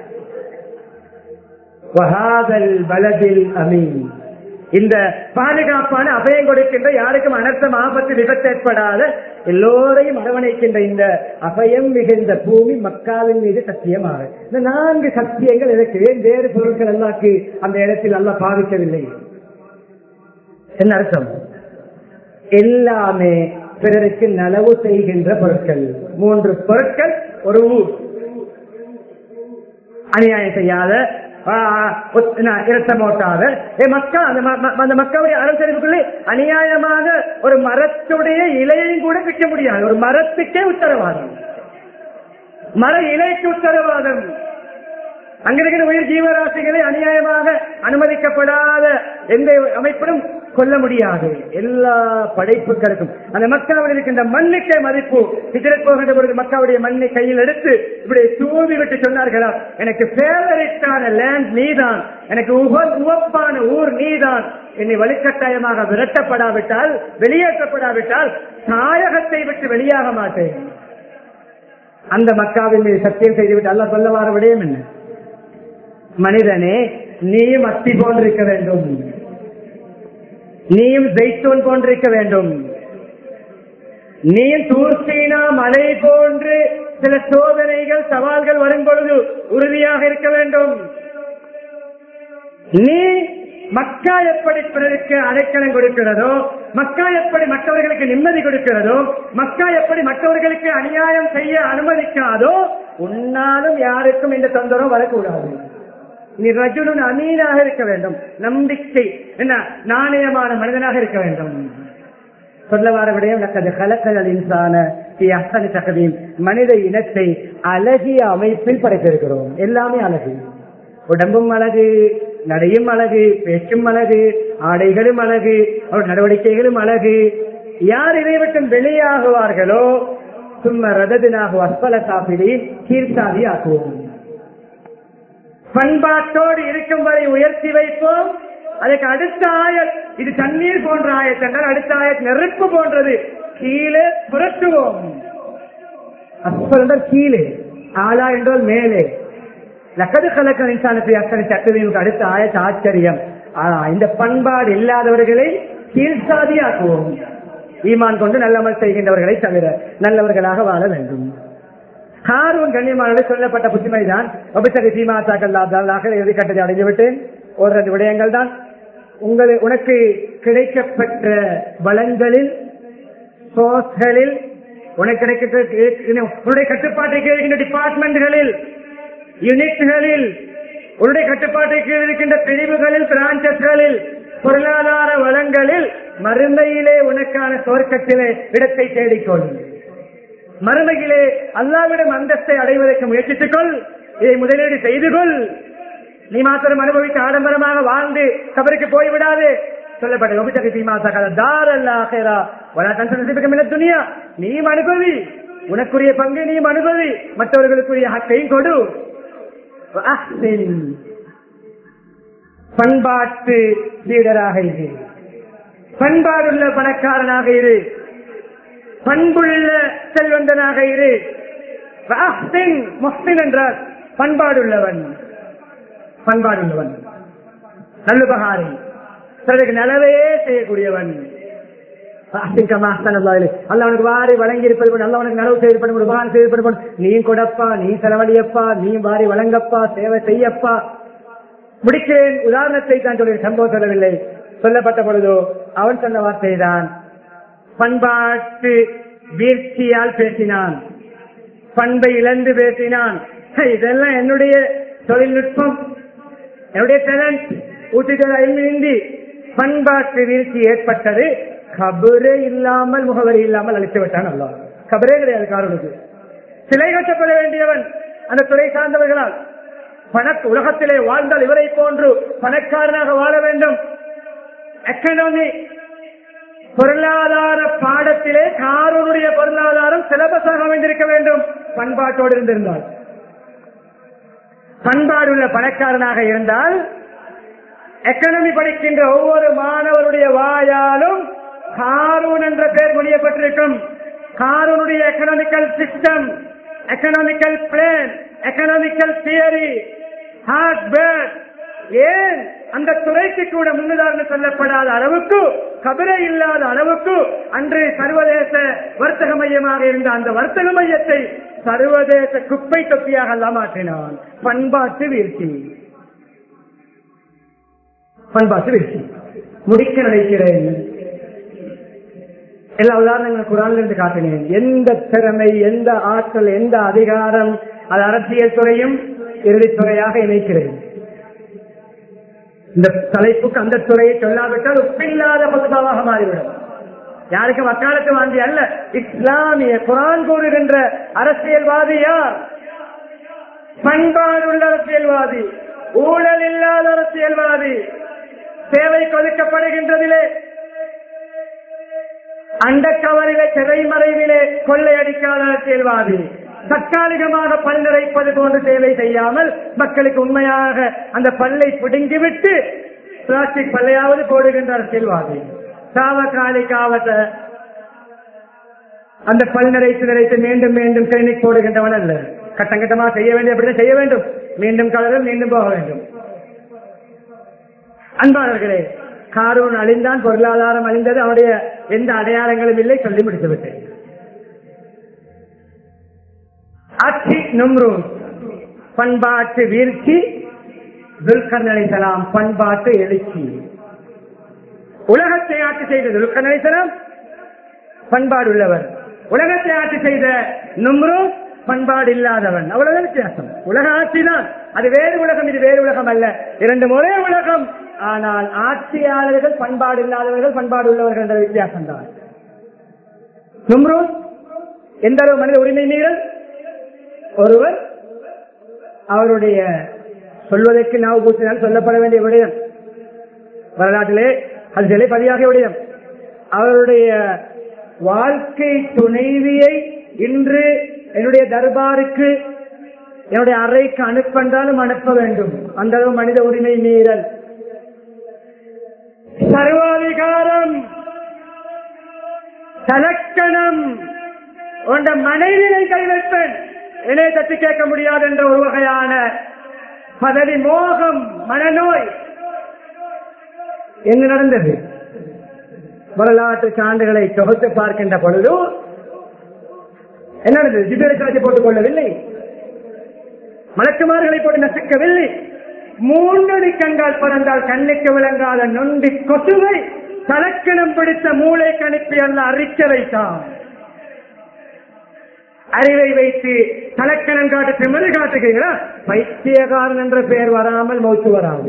வஹாதல் பலதில் அமீன் இந்த பாதுகாப்பான அபயம் கொடுக்கின்ற யாருக்கும் அனர்த்தம் ஆபத்து விபத்து ஏற்படாத எல்லோரையும் அரவணைக்கின்ற இந்த அபயம் மிகுந்த பூமி மக்காவின் மீது சத்தியமாக இந்த நான்கு சத்தியங்கள் எனக்கு வேறு பொருட்கள் எல்லாக்கு அந்த இடத்தில் நல்லா பாவிக்கவில்லை என்ன அர்த்தம் எல்லாமே பிறருக்கு நலவு செய்கின்ற பொருட்கள் மூன்று பொருட்கள் ஒரு ஊர் அநியாயம் செய்யாத ஆ, ஒத்- என்ன, இரத்தம் ஓட்டாத ஏ, மக்கா அந்த ம- ம- அந்த மக்காவுடைய அரசர்களுக்குள்ளே அநியாயமாக ஒரு மரத்துடைய இலையையும் கூட விற்க முடியாது ஒரு மரத்துக்கே உத்தரவாதம் மர இலைக்கு உத்தரவாதம் அங்க இருக்கிற உயிர் ஜீவராசிகளை அநியாயமாக அனுமதிக்கப்படாத எந்த அமைப்பிலும் கொல்ல முடியாது எல்லா படைப்புகளுக்கும் அந்த மக்காவில் இருக்கின்ற மண்ணுக்கே மதிப்பு ஹிஜரத் போகின்ற பொழுது மக்காவுடைய மண்ணை கையில் எடுத்து இப்படி தூவி விட்டு சொன்னார்களா எனக்கு ஃபேவரட்டான லேண்ட் நீதான் எனக்கு உக- உவப்பான ஊர் நீதான் என்னை வலுக்கட்டாயமாக விரட்டப்படாவிட்டால் வெளியேற்றப்படாவிட்டால் தாயகத்தை விட்டு வெளியாக மாட்டேன் அந்த மக்காவின் மீது சத்தியம் செய்துவிட்டு அல்ல சொல்ல வர விடயம் என்ன மனிதனே நீயும் அத்தி போன்றிருக்க வேண்டும் நீயும் ஜெய்தூன் போன்றிருக்க வேண்டும் நீயும் தூர்சீனா மலை போன்று சில சோதனைகள் சவால்கள் வரும் பொழுது உறுதியாக இருக்க வேண்டும் நீ மக்கா எப்படி பிறருக்கு அடைக்கலம் கொடுக்கிறதோ மக்கா எப்படி மற்றவர்களுக்கு நிம்மதி கொடுக்கிறதோ மக்கா எப்படி மற்றவர்களுக்கு அநியாயம் செய்ய அனுமதிக்காதோ உன்னாலும் யாருக்கும் இந்த தொந்தரவு வரக்கூடாது நீ ரஜுனுன் அமீனாக இருக்க வேண்டும் நம்பிக்கை என்ன நாணயமான மனிதனாக இருக்க வேண்டும் சொல்ல வர விடயம் நக்கது கலக்கல் இன்சான ஸ்ரீ அஹ்சனி தகவீம் மனித இனத்தை அழகிய அமைப்பில் படைத்திருக்கிறோம் எல்லாமே அழகு உடம்பும் அழகு நடையும் அழகு பேச்சும் அழகு ஆடைகளும் அழகு அவர் நடவடிக்கைகளும் அழகு யார் இதை விட்டு வெளியாகுவார்களோ சும்ம ரததினாக அஸ்பல சாப்பிடி கீர்த்தாதி ஆக்குவோம் பண்பாட்டோடு இருக்கும் வரை உயர்த்தி வைப்போம் அதுக்கு அடுத்த ஆயத் இது தண்ணீர் போன்ற ஆயத் என்றால் அடுத்த ஆயத் நெருப்பு போன்றது கீழே புரட்டுவோம் அஸ்பல் என்றால் கீழே ஆலா என்றால் மேலே லக்கது கலக்க இன்சானத்தை அத்தனை சட்டவீமுக்கு அடுத்த ஆயத் ஆச்சரியம் ஆனா இந்த பண்பாடு இல்லாதவர்களை கீழ்சாதியாக்குவோம் ஈமான் கொண்டு நல்லமல் செய்கின்றவர்களை தவிர நல்லவர்களாக வாழ வேண்டும் ஹாரூன் கண்ணியமானது சொல்லப்பட்ட புத்திமைதான் அபிஷேக சீமாத்தாக்கல்லாக இறுதி கட்டத்தை அடைந்து விட்டேன் ஒரு ரெண்டு விடயங்கள் தான் உங்கள் உனக்கு கிடைக்கப்பட்ட வளங்களில் சோர்ஸ்களில் உனக்கு கிடைக்கப்பட்ட உன்னுடைய கட்டுப்பாட்டை கீழ் இருக்கின்ற டிபார்ட்மெண்ட்களில் யூனிட்களில் உன்னுடைய கட்டுப்பாட்டை கீழ் இருக்கின்ற பிரிவுகளில் பிரான்சஸ்களில் பொருளாதார வளங்களில் மறுமையிலே உனக்கான சொர்க்கத்திலே இடத்தை தேடிக்கொள் மறுமையிலே அல்லாவிடம் அந்தஸ்தை அடைவதற்கு முயற்சித்துக் கொள் இதை முதலீடு செய்து கொள் நீ மாத்திரம் அனுபவித்து ஆடம்பரமாக வாழ்ந்து கபருக்கு போய்விடாது சொல்லப்பட்ட ஒபித்தகை தீமாசகல தார் அல்லாஹேரா வலா தன்சனசிபிக்கம் துணியா நீயும் அனுபவி உனக்குரிய பங்கு நீயும் அனுபவி மற்றவர்களுக்குரிய ஹக்கையும் கொடு அஹ்சின். பண்பாட்டு லீடராக இரு பண்பாடுள்ள பணக்காரனாக இரு பண்புள்ள செல்வந்தனாக இரு அஹ்சின். முஹ்சின் என்றார் பண்பாடுள்ளவன் பண்பாடுள்ளவன் நல்லுபகாரி சிலருக்கு நலவையே செய்யக்கூடியவன் அல்ல அவனுக்கு வாரி வழங்கி இருப்பது போல் அல்ல அவனுக்கு நலவு செயல்படும் உபகாரம் செயல்படும் போல் நீயும் கொடப்பா நீ செலவழியப்பா நீ வாரி வழங்கப்பா சேவை செய்யப்பா முடிக்கிறேன் உதாரணத்தை தான் சொல்லி சம்பவம் சொல்லவில்லை சொல்லப்பட்ட பொழுதோ அவன் சொன்ன வார்த்தை தான் பண்பாட்டு வீழ்ச்சியால் பேசினான் பண்பை இழந்து பேசினான் இதெல்லாம் என்னுடைய தொழில்நுட்பம் என்னுடைய டேலண்ட் ஊட்டிட்டு பண்பாட்டு வீழ்ச்சி ஏற்பட்டது கபரே இல்லாமல் முகவரி இல்லாமல் அழித்து விட்டான் அல்லா கபரே கிடையாது காரணத்துக்கு சிலை கட்டப்பட வேண்டியவன் அந்த துறை சார்ந்தவர்களால் பண உலகத்திலே வாழ்ந்தால் இவரை போன்று பணக்காரனாக வாழ வேண்டும் எக்கனாமி பொருளாதார பாடத்திலே காரூருடைய பொருளாதாரம் சிலபஸாக அமைந்திருக்க வேண்டும் பண்பாட்டோடு இருந்திருந்தால் பண்பாடுள்ள பணக்காரனாக இருந்தால் எக்கனமி படிக்கின்ற ஒவ்வொரு மாணவருடைய வாயாலும் காரூன் என்ற பெயர் மொழியப்பட்டிருக்கும் காரூனுடைய economical system economical plan economical theory ஹார்ட் பேட் ஏன் அந்த துறைக்கு கூட முன்னுதாரணம் சொல்லப்படாத அளவுக்கு கபிரை இல்லாத அளவுக்கு அன்று சர்வதேச வர்த்தக மையமாக இருந்த அந்த வர்த்தக மையத்தை சர்வதேச குப்பை தொப்பியாக எல்லாம் மாற்றினான் பண்பாட்டு வீழ்ச்சி பண்பாட்டு வீழ்ச்சி முடிக்க நினைக்கிறேன் எல்லா உதாரணங்களும் குரான் இருந்து காட்டினேன் எந்த திறமை எந்த ஆற்றல் எந்த அதிகாரம் அது அரசியல் துறையும் இறுதித்துறையாக இணைக்கிறேன் இந்த தலைப்புக்கு அந்த துறையை சொல்லாவிட்டால் உப்பில்லாத பொதுபாவாக மாறிவிடும் யாருக்கு வக்காலத்து வாங்கி அல்ல இஸ்லாமிய குரான் கூறுகின்ற அரசியல்வாதி யார் பண்பாடு உள்ள அரசியல்வாதி ஊழல் இல்லாத அரசியல்வாதி சேவை கொடுக்கப்படுகின்றதிலே அண்டக்கவரிலே திரைமறைவிலே கொள்ளையடிக்காத அரசியல்வாதி தற்காலிகமாக பல்நிறைப்பது போன்று சேவை செய்யாமல் மக்களுக்கு உண்மையாக அந்த பல்லை பிடுங்கிவிட்டு பிளாஸ்டிக் பல்லையாவது போடுகின்ற அரசியல்வாதி சாவகாலிக்காவத அந்த பல் நிறைத்து நிறைத்து மீண்டும் மீண்டும் கிளினிக் போடுகின்றவன் அல்ல கட்டம் கட்டமாக செய்ய வேண்டிய அப்படிதான் செய்ய வேண்டும் மீண்டும் கலர்கள் மீண்டும் போக வேண்டும் அன்பாளர்களே காரூன் அழிந்தான் பொருளாதாரம் அழிந்தது அவருடைய எந்த அடையாளங்களும் இல்லை சொல்லி முடித்து விட்டேன் ஆட்சி நும்ரூன் பண்பாட்டு வீழ்ச்சி துல்கர் நிலைத்தலாம் பண்பாட்டு எழுச்சி உலகத்தை ஆட்சி செய்த துல்கர் நிலைத்தலாம் பண்பாடு உள்ளவர் உலகத்தை ஆட்சி செய்த நும்ரு பண்பாடு இல்லாதவன் அவ்வளவு வித்தியாசம் உலக ஆட்சி தான் அது வேறு உலகம் இது வேறு உலகம் அல்ல இரண்டு ஒரே உலகம் ஆனால் ஆட்சியாளர்கள் பண்பாடு இல்லாதவர்கள் பண்பாடு உள்ளவர்கள் என்ற வித்தியாசம் தான் நும்ரு எந்த அளவு மனித உரிமை மீறல் ஒருவர் அவருடைய சொல்வதற்கு நாவு பூசினால் சொல்லப்பட வேண்டிய விடயம் வரலாற்றிலே அது சிலை பதியாக விடயம் அவருடைய வாழ்க்கை துணைவியை இன்று என்னுடைய தர்பாருக்கு என்னுடைய அறைக்கு அனுப்பென்றாலும் அனுப்ப வேண்டும் அந்த அளவு மனித உரிமை மீறல் சர்வாதிகாரம் தலக்கணம் உண்ட மனைவியை கைவிட்டேன் என்னை தட்டி கேட்க முடியாது என்ற ஒரு வகையான பதவி மோகம் மனநோய் என்ன நடந்தது வரலாற்று சான்றுகளை தொகுத்து பார்க்கின்ற பொழுது என்ன நடந்தது ஜிபேரை சாட்சி போட்டுக் கொள்ளவில்லை மலக்குமார்களை போட்டு நசுக்கவில்லை மூன்றடி கண்கால் பறந்தால் கண்ணுக்கு விளங்காத நொண்டி கொசுவை தலக்கணம் பிடித்த மூளை கணிப்பி அல்ல அறிக்க வைத்தான் அறிவை வைத்து தலக்கணம் காட்டு திமிரு காட்டுகிறீங்களா பைத்தியகாரன் என்ற பெயர் வராமல் மௌத்து வராது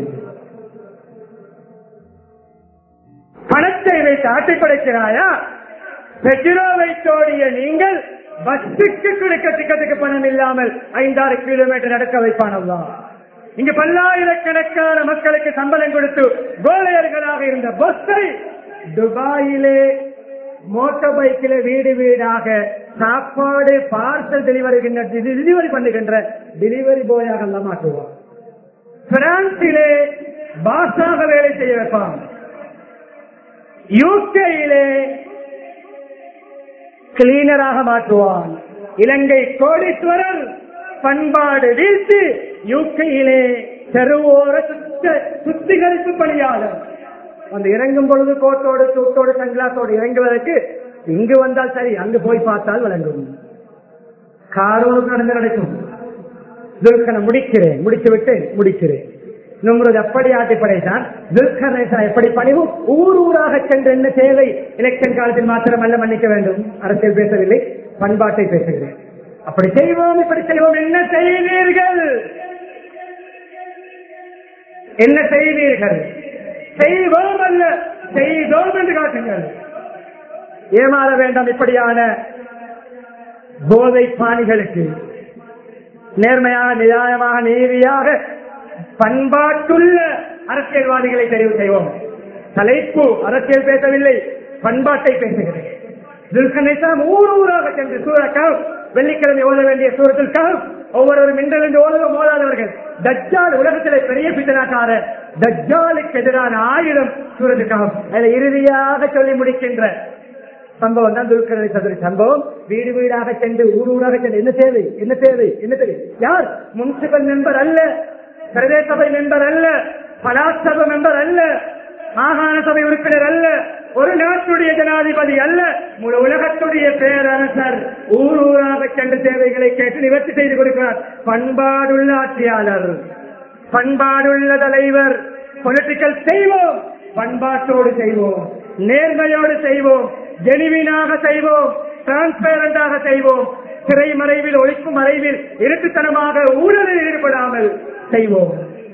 பணத்தை வைத்து ஆட்டை படைக்கிறாயா பெட்ரோ வைத்தோடிய நீங்கள் பஸ்ஸுக்கு கொடுக்க டிக்கெட்டுக்கு பணம் இல்லாமல் ஐந்தாறு கிலோமீட்டர் நடக்க வைப்பானல்லா இங்கு பல்லாயிரக்கணக்கான மக்களுக்கு சம்பளம் கொடுத்து கோலையர்களாக இருந்த பஸ்ஸை துபாயிலே மோட்டார் பைக்கில வீடு வீடாக சாப்பாடு பார்சல் டெலிவரி டெலிவரி பண்ணுகின்ற டெலிவரி போயாக எல்லாம் மாற்றுவான் பிரான்சிலே பாஸாக வேலை செய்ய வைப்பான் யூகேயிலே கிளீனராக மாற்றுவான் இலங்கை கோடீஸ்வரர் பண்பாடு வீழ்த்து யூகையிலே தெருவோர சுத்த சுத்திகரிப்பு பணியாளர் அந்த இறங்கும் பொழுது கோட்டோடு தூட்டோடு சங்கிலாசோடு இறங்குவதற்கு இங்கு வந்தால் சரி அங்கு போய் பார்த்தால் விளங்கும் காரோடு நடந்து நடக்கும் துர்க்கனை முடிக்கிறேன் முடித்து விட்டு முடிக்கிறேன் நும்ரது அப்படி ஆட்டி படைத்தான் துல்கர்ணேசா எப்படி பணிவு ஊர் ஊராக சென்று என்ன தேவை எலெக்ஷன் காலத்தில் மாத்திரமல்ல மன்னிக்க வேண்டும் அரசியல் பேசவில்லை பண்பாட்டை பேசுகிறேன் அப்படி செய்வோம் இப்படி செய்வோம் என்ன செய்வீர்கள் என்ன செய்வீர்கள் செய்வோம் அல்ல செய்தோம் என்று காட்டுங்கள் ஏமாற வேண்டாம் இப்படியான போதை பாணிகளுக்கு நேர்மையாக நியாயமாக நீதியாக பண்பாட்டுள்ள அரசியல்வாதிகளை தெரிவு செய்வோம் தலைப்பு அரசியல் பேசவில்லை பண்பாட்டை பேசுகிறேன் துல்கனிசாம் ஊர் ஊராக சென்று சூரக்காவ் வெள்ளிக்கிழமை ஓத வேண்டிய சூரத்திற்காக ஒவ்வொரு மின்னல் என்று ஓதவோ மோதாதவர்கள் தஜ்ஜால் உலகத்திலே பெரிய பித்தனாக்கார தஜ்ஜாலுக்கு எதிரான ஆயுதம் சூரத்துக்காக அதில் இறுதியாக சொல்லி முடிக்கின்ற சம்பவம் தான் துல்கரணி சதுரி சம்பவம் வீடு வீடாக சென்று ஊர் ஊராக சென்று என்ன தேவை என்ன தேவை என்ன தேவை யார் முனிசிபல் மெம்பர் அல்ல பிரதேச சபை மெம்பர் அல்ல பலாசபை மெம்பர் அல்ல மாகாண சபை உறுப்பினர் அல்ல ஒரு நாட்டுடைய ஜனாதிபதி அல்ல முழு உலகத்துடைய பேரரசர் ஊர் ஊராக சென்று தேவைகளை கேட்டு நிவர்த்தி செய்து கொடுக்கிறார் பண்பாடுள்ள ஆட்சியாளர் பண்பாடுள்ள தலைவர் பொலிட்டிக்கல் செய்வோம் பண்பாட்டோடு செய்வோம் நேர்மையோடு செய்வோம் ஜெனிவினாக செய்வோம் டிரான்ஸ்பேரண்டாக செய்வோம் திரை மறைவில் ஒழிக்கும் மறைவில் இருட்டுத்தனமாக ஊழலில் ஈடுபடாமல் செய்வோம்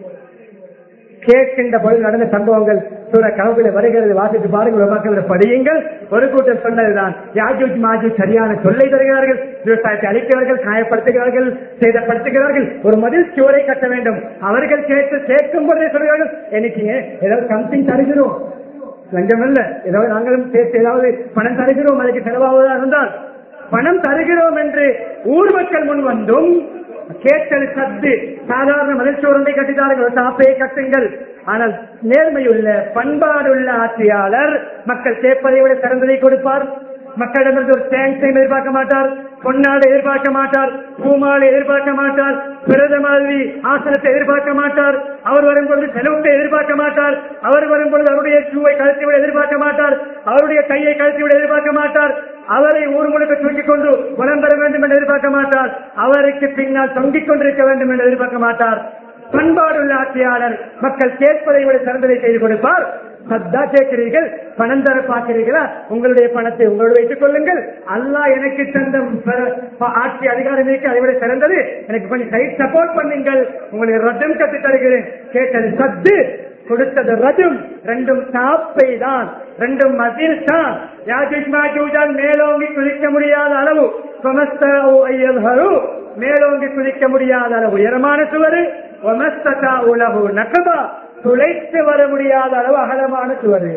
கேட்கின்ற பொழுது நடந்த சம்பவங்கள் சூர கனவுல வருகிறது வாசித்து பாருங்கள் மக்கள் படியுங்கள் ஒரு கூட்டம் சொன்னதுதான் யாஜூஜ் மாஜூஜ் சரியான சொல்லை தருகிறார்கள் விவசாயத்தை அழிக்கிறார்கள் காயப்படுத்துகிறார்கள் சேதப்படுத்துகிறார்கள் ஒரு மதில் சுவரை கட்ட வேண்டும் அவர்கள் கேட்டு கேட்கும் போதே சொல்கிறார்கள் எனக்கு ஏதாவது சம்திங் தருகிறோம் லஞ்சம் அல்ல ஏதாவது நாங்களும் சேர்த்து ஏதாவது பணம் தருகிறோம் அதுக்கு செலவாவதாக இருந்தால் பணம் தருகிறோம் என்று ஊர் மக்கள் முன் வந்தும் கேட்டல் சத்து சாதாரண மதிச்சோரண்டை கட்டித்தார்கள் சாப்பையை கட்டுங்கள் ஆனால் நேர்மையுள்ள பண்பாடுள்ள ஆட்சியாளர் மக்கள் கேட்பதை விட சிறந்ததை கொடுப்பார் மக்களிடமிருந்து ஒரு தேங்க்ஸையும் எதிர்பார்க்க மாட்டார் பொன்னாடு எதிர்பார்க்க மாட்டார் பூமாலை எதிர்பார்க்க மாட்டார் பிரதமி ஆசனத்தை எதிர்பார்க்க மாட்டார் அவர் வரும்பொழுது செலவுத்தை எதிர்பார்க்க மாட்டார் அவர் வரும்பொழுது அவருடைய ஷூவை கழுத்தி விட எதிர்பார்க்க மாட்டார் அவருடைய கையை கழுத்தி விட எதிர்பார்க்க மாட்டார் அவரை ஊர் முழுக்க தூக்கிக் கொண்டு குணம் பெற வேண்டும் என்று எதிர்பார்க்க மாட்டார் அவருக்கு பின்னால் தொங்கிக் கொண்டிருக்க வேண்டும் என்று எதிர்பார்க்க மாட்டார் பண்பாடுள்ள ஆட்சியாளர் மக்கள் கேட்பதை விட சிறந்ததை செய்து கொடுப்பார் சத்தா கேட்கிறீர்கள் பணம் தர பார்க்கிறீர்களா உங்களுடைய பணத்தை உங்களோடு வைத்துக் கொள்ளுங்கள் அல்லா எனக்கு தந்த ப- ஆட்சி அதிகாரம் இருக்கு அதை விட சிறந்தது எனக்கு கொஞ்சம் சைட் சப்போர்ட் பண்ணுங்கள் உங்களுக்கு ரத்தம் கத்து தருகிறேன் கேட்டது சத்து கொடுத்தது ரஜும் ரெண்டும் சாப்பை தான் ரெண்டும் மதில் தான் யாஜூஜ் மாஜூஜால் மேலோங்கி குதிக்க முடியாத அளவு சொமஸ்தூ ஐயல்ஹரு மேலோங்கி குதிக்க முடியாத அளவு உயரமான சுவரு ஒமஸ்தா உலகு நகபா துளைத்து வர முடியாத அளவு அகலமான சுவரு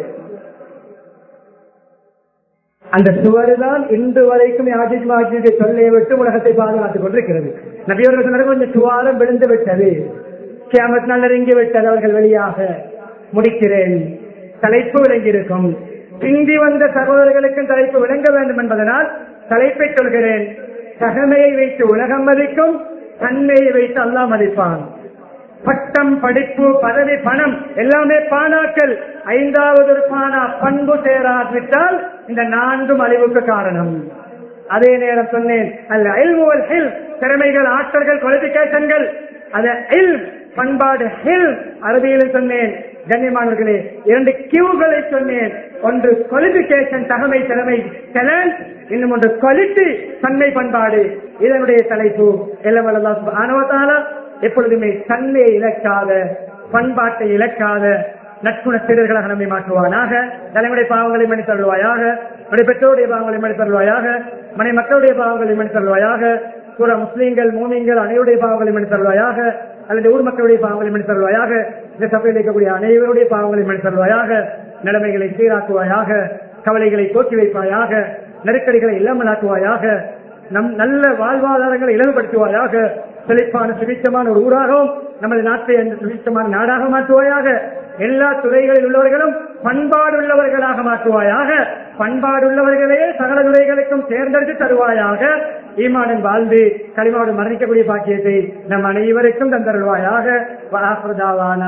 அந்த சுவரு தான் இன்று வரைக்கும் யாஜித் மாஜித் சொல்லை விட்டு உலகத்தை பாதுகாத்துக் கொண்டிருக்கிறது நபியவர்கள் சொன்னார்கள் கொஞ்சம் சுவாரம் விழுந்து விட்டது கியாமத் நாள் நெருங்கி விட்டது அவர்கள் வெளியாக முடிக்கிறேன் தலைப்பு விளங்கி இருக்கும் பிந்தி வந்த சகோதரர்களுக்கும் தலைப்பு விளங்க வேண்டும் என்பதனால் தலைப்பை சொல்கிறேன் சகமையை வைத்து உலகம் மதிக்கும் தன்மையை வைத்து அல்லாஹ் மதிப்பான் பட்டம் படிப்பு பதவி பணம் எல்லாமே பானாக்கள் ஐந்தாவது ஒரு பானா பண்பு சேராவிட்டால் இந்த நான்கும் அழிவுக்கு காரணம் அதே நேரம் சொன்னேன் அல்ல இல்முவல் ஹில் திறமைகள் ஆற்றல்கள் குவாலிபிகேஷன்கள் அது இல் பண்பாடு ஹில் அரபியிலும் சொன்னேன் கண்ணியமானவர்களே இரண்டு கியூகளை சொன்னேன் ஒன்று குவாலிபிகேஷன் தகமை திறமை டேலண்ட் இன்னும் ஒன்று குவாலிட்டி தன்மை பண்பாடு இதனுடைய தலைப்பு எல்லாம் ஆனவத்தால எப்பொழுதுமே தன்மையை இழக்காத பண்பாட்டை இழக்காத நட்புண சீரர்களாக நம்மை மாற்றுவானாக தலைமுறை பாவங்களை மணி தருவாயாக நம்முடைய பெற்றோருடைய பாவங்களை மணி தருவாயாக மனை மக்களுடைய பாவங்களை மணி தருவாயாக கூட முஸ்லீம்கள் மூமியங்கள் அனைவருடைய பாவங்களை மணி தருவாயாக அல்லது ஊர் மக்களுடைய பாவங்களை மணி தருவாயாக இந்த சபையில் இருக்கக்கூடிய அனைவருடைய பாவங்களை மணி தருவாயாக நிலைமைகளை சீராக்குவாயாக கவலைகளை போக்கி வைப்பாயாக நெருக்கடிகளை இல்லாமலாக்குவாயாக நம் நல்ல வாழ்வாதாரங்களை இலவுபடுத்துவாயாக செழிப்பான சுபிச்சமான ஒரு ஊராகவும் நமது நாட்டை அந்த சுபிச்சமான நாடாக மாற்றுவாயாக எல்லா துறைகளில் உள்ளவர்களும் பண்பாடுள்ளவர்களாக மாற்றுவாயாக பண்பாடுள்ளவர்களையே சகல துறைகளுக்கும் தேர்ந்தெடுத்து தருவாயாக ஈமாடன் வாழ்ந்து களிமாவோடு மரணிக்கக்கூடிய பாக்கியத்தை நம் அனைவருக்கும் தந்தருவாயாக வாசுதாவானா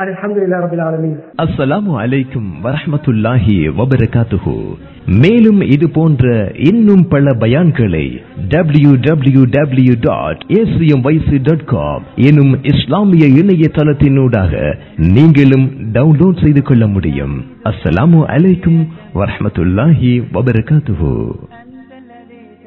அல்ஹம்துலில்லாஹி ரபில் ஆலமீன் அஸ்ஸலாமு அலைக்கும் வரஹ்மத்துல்லாஹி வபரகாத்துஹு மேலும் இது போன்ற இன்னும் பல பயான்களை W W W dot dot com எனும் இஸ்லாமிய இணையதளத்தினூடாக நீங்களும் டவுன்லோட் செய்து கொள்ள முடியும் அஸ்ஸலாமு அலைக்கும் வரஹ்மத்துல்லாஹி வபரகாத்துஹு